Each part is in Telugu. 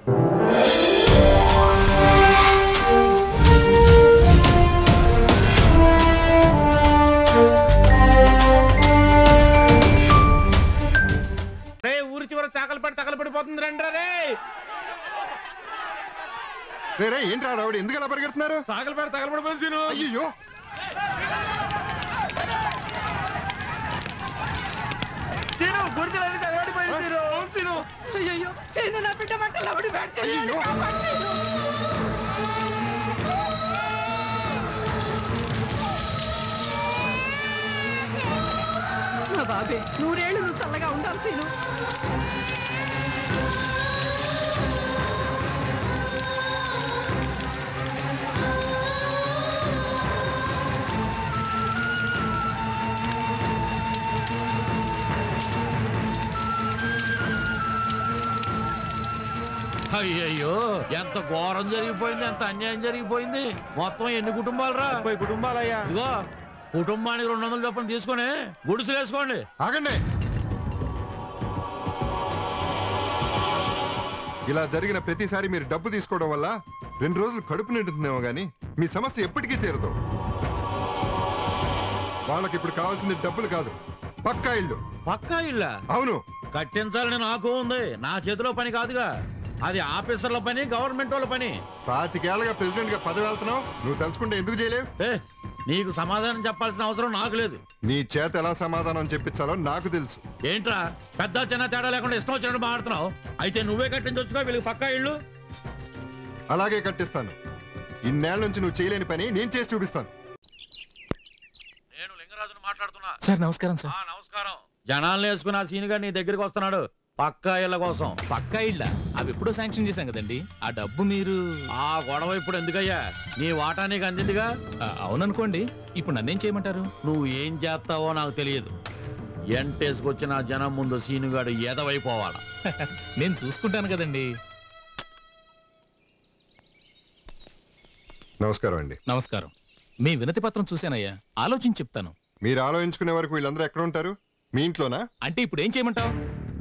రే ఊరి చివర చాకలి పడి తగలబడిపోతుంది రండి రే రే రే ఏంటి రావిడ ఎందుకు అలా పరిగెడుతున్నారు చాకలి పడి తగలబడిపోతుంది సీను అయ్యో సీను గురిజలన్నీ తగలబడిపోయింది సీను అవును సీను అయ్యో నేను నా బిడ్డ మంట లవడి అయ్యో నా బాబే నూరేళ్ళు నువ్వు చల్లగా ఉండాలి సీను అయ్యయ్యో ఎంత ఘోరం జరిగిపోయింది ఎంత అన్యాయం జరిగిపోయింది మొత్తం ఎన్ని కుటుంబాలు రా ముప్పై కుటుంబాలయ్యా ఇదిగో కుటుంబానికి రెండు వందల చొప్పున తీసుకొని గుడిసెలు వేసుకోండి ఆగండి ఇలా జరిగిన ప్రతిసారి మీరు డబ్బు తీసుకోవడం వల్ల రెండు రోజులు కడుపు నిండుతుందేమో గానీ మీ సమస్య ఎప్పటికీ తీరదు వాళ్ళకి ఇప్పుడు కావాల్సింది డబ్బులు కాదు పక్కా ఇల్లు పక్కా ఇల్ల అవును కట్టించాలని నాకు ఉంది నా చేతిలో పని కాదుగా అది ఆఫీసర్ల పని గవర్నమెంట్ వాళ్ళ పని పాతికేళ్లగా ప్రెసిడెంట్ గా పదవి వెళ్తున్నావు నువ్వు తెలుసుకుంటే ఎందుకు చేయలేవు ఏ నీకు సమాధానం చెప్పాల్సిన అవసరం నాకు లేదు నీ చేత ఎలా సమాధానం చెప్పించాలో నాకు తెలుసు ఏంట్రా పెద్ద చిన్న తేడా లేకుండా ఇష్టం వచ్చినట్టు మాట్లాడుతున్నావు అయితే నువ్వే కట్టించొచ్చుగా వీళ్ళకి పక్కా ఇల్లు అలాగే కట్టిస్తాను ఇన్నేళ్ల నుంచి నువ్వు చేయలేని పని నేను చేసి చూపిస్తాను నేను లింగరాజును మాట్లాడుతున్నా సార్ నమస్కారం సార్ ఆ, నమస్కారం జనాలను వేసుకుని ఆ సీనుగా నీ దగ్గరికి వస్తున్నాడు పక్కా ఇళ్ళ కోసం పక్కా ఇళ్ళ అవి ఎప్పుడో శాంక్షన్ చేశాం కదండి ఆ డబ్బు మీరు ఆ గొడవ ఇప్పుడు ఎందుకయ్యా నీ వాటా నీకు అందిందిగా ఆ, అవుననుకోండి ఇప్పుడు నన్నేం చేయమంటారు నువ్వు ఏం చేస్తావో నాకు తెలియదు ఎంటేసుకొచ్చిన జనం ముందు సీనుగాడు ఎదవైపోవాలా నేను చూసుకుంటాను కదండి నమస్కారం అండి నమస్కారం మీ వినతి పత్రం చూశానయ్యా ఆలోచించి చెప్తాను మీరు ఆలోచించుకునే వరకు వీళ్ళందరూ ఎక్కడ ఉంటారు మీ ఇంట్లోనా అంటే ఇప్పుడు ఏం చేయమంటావు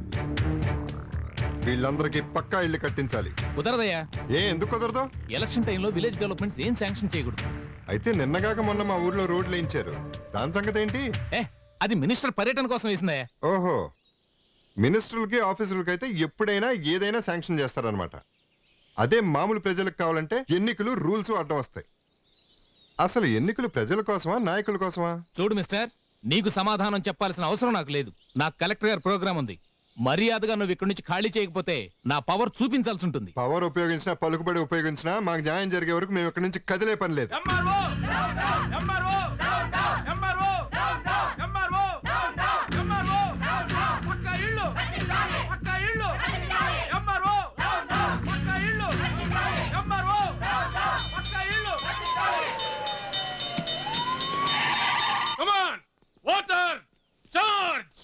వీళ్ళందరికీ పక్కా ఇల్లు కట్టించాలి కుదరదయ్యా ఏ ఎందుకు కుదరదు ఎలక్షన్ టైంలో విలేజ్ డెవలప్మెంట్స్ ఏం శాంక్షన్ చేయకూడదు అయితే నిన్నగాక మొన్న మా ఊర్లో రోడ్లు వేయించారు దాని సంగతి ఏంటి ఏ అది మినిస్టర్ పర్యటన కోసం వేసిందయ్యా ఓహో మినిస్టర్లకి ఆఫీసర్లకి అయితే ఎప్పుడైనా ఏదైనా శాంక్షన్ చేస్తారనమాట అదే మామూలు ప్రజలకు కావాలంటే ఎన్నికలు రూల్స్ అడ్డం వస్తాయి అసలు ఎన్నికలు ప్రజల కోసమా నాయకుల కోసమా చూడు మిస్టర్ నీకు సమాధానం చెప్పాల్సిన అవసరం నాకు లేదు నాకు కలెక్టర్ గారి ప్రోగ్రామ్ ఉంది మర్యాదగా నువ్వు ఇక్కడి నుంచి ఖాళీ చేయకపోతే నా పవర్ చూపించాల్సి ఉంటుంది పవర్ ఉపయోగించినా పలుకుబడి ఉపయోగించినా మాకు న్యాయం జరిగే వరకు మేము ఇక్కడి నుంచి కదిలే పని లేదు MRO MRO MRO MRO MRO పక్క ఇల్లు పక్క ఇల్లు ఎంఆర్ఓ పక్క ఇల్లు ఎంఆర్ఓ పక్క ఇల్లు కమాన్ వాటర్ చార్జ్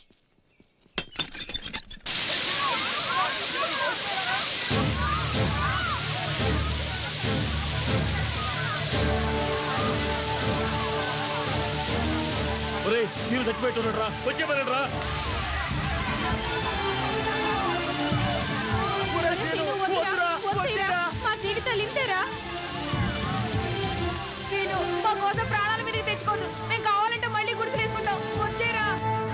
సీను చచ్చిపెట్టున్నాడు రా వచ్చే రా మా జీవితాలు ఇంతేరా నేను మా కోసం ప్రాణాల మీదకి తెచ్చుకోదు మేము కావాలంటే మళ్ళీ గుర్తులేసుకుంటాం వచ్చేరా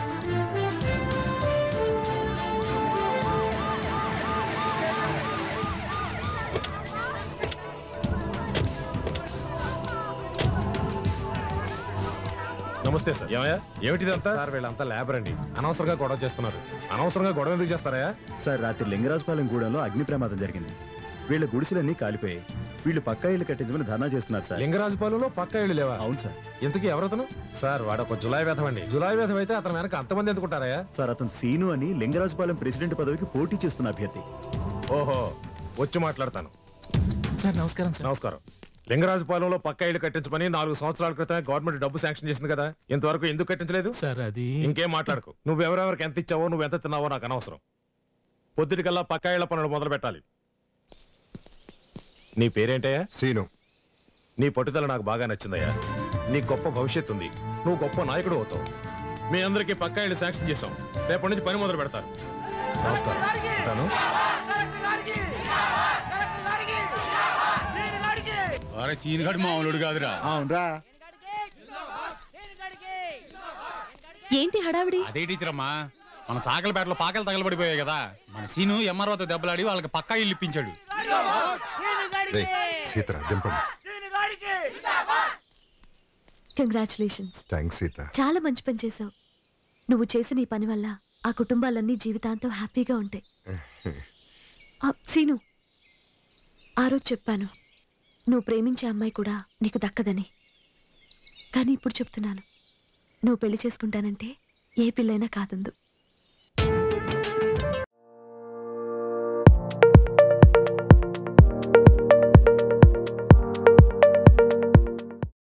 నమస్తే సార్ ఏమయ్యా ఏమిటిదంతా సార్ వీళ్ళంతా లేబర్ అండి అనవసరంగా గొడవ చేస్తున్నారు అనవసరంగా గొడవ ఎందుకు చేస్తారా సార్ రాత్రి లింగరాజపాలెం గూడెంలో అగ్ని ప్రమాదం జరిగింది వీళ్ళ గుడిసెలన్నీ కాలిపోయాయి వీళ్ళు పక్కా ఇల్లు కట్టించమని ధర్నా చేస్తున్నారు సార్ లింగరాజుపాలెంలో పక్క ఇళ్ళు లేవా అవును సార్ ఇంతకీ ఎవరతను సార్ వాడు ఒక జులాయి వేధం అండి జులాయి వేధం అయితే అతని వెనక అంతమంది ఎందుకుంటారయ్యా సార్ అతను సీను అని లింగరాజపాలెం ప్రెసిడెంట్ పదవికి పోటీ చేస్తున్న అభ్యర్థి ఓహో వచ్చి మాట్లాడతాను సార్ నమస్కారం సార్ నమస్కారం లింగరాజుపాలెంలో పక్క ఇల్లు కట్టించమని నాలుగు సంవత్సరాల క్రితమే గవర్నమెంట్ డబ్బు శాంక్షన్ చేసింది కదా ఇంతవరకు ఎందుకు కట్టించలేదు సార్ అది ఇంకేం మాట్లాడకు నువ్వెవరెవరికి ఎంత ఇచ్చావో నువ్వు ఎంత తిన్నావో నాకు అనవసరం పొద్దుటికల్లా పక్క ఇళ్ల పనులు మొదలు పెట్టాలి నీ పేరేంటయ్యా సీను నీ పట్టుదల నాకు బాగా నచ్చిందయ్యా నీ గొప్ప భవిష్యత్తు ఉంది నువ్వు గొప్ప నాయకుడు అవుతావు మీ అందరికీ పక్కా ఇళ్ళు శాంక్షన్ చేశాం రేపటి నుంచి పని మొదలు పెడతారు నమస్కారం ఉంటాను అరే సీనుగాడు మామూలుడు కాదురా అవునరా ఏంటి హడావిడి అదే టీచర్ అమ్మా మన సాకలపేటలో పాకలు తగలబడిపోయాయి కదా మన సీను ఎంఆర్ఓతో దెబ్బలాడి వాళ్ళకి పక్కా ఇల్లు ఇప్పించాడు రే సీతరా దింపండి కంగ్రాచులేషన్స్ థ్యాంక్స్ సీత చాలా మంచి పని చేశావు నువ్వు చేసిన ఈ పని వల్ల ఆ కుటుంబాలన్నీ జీవితాంతం హ్యాపీగా ఉంటాయి ఆ, సీను ఆ రోజు చెప్పాను నువ్వు ప్రేమించే అమ్మాయి కూడా నీకు దక్కదని కానీ ఇప్పుడు చెప్తున్నాను నువ్వు పెళ్లి చేసుకుంటానంటే ఏ పిల్లైనా కాదందు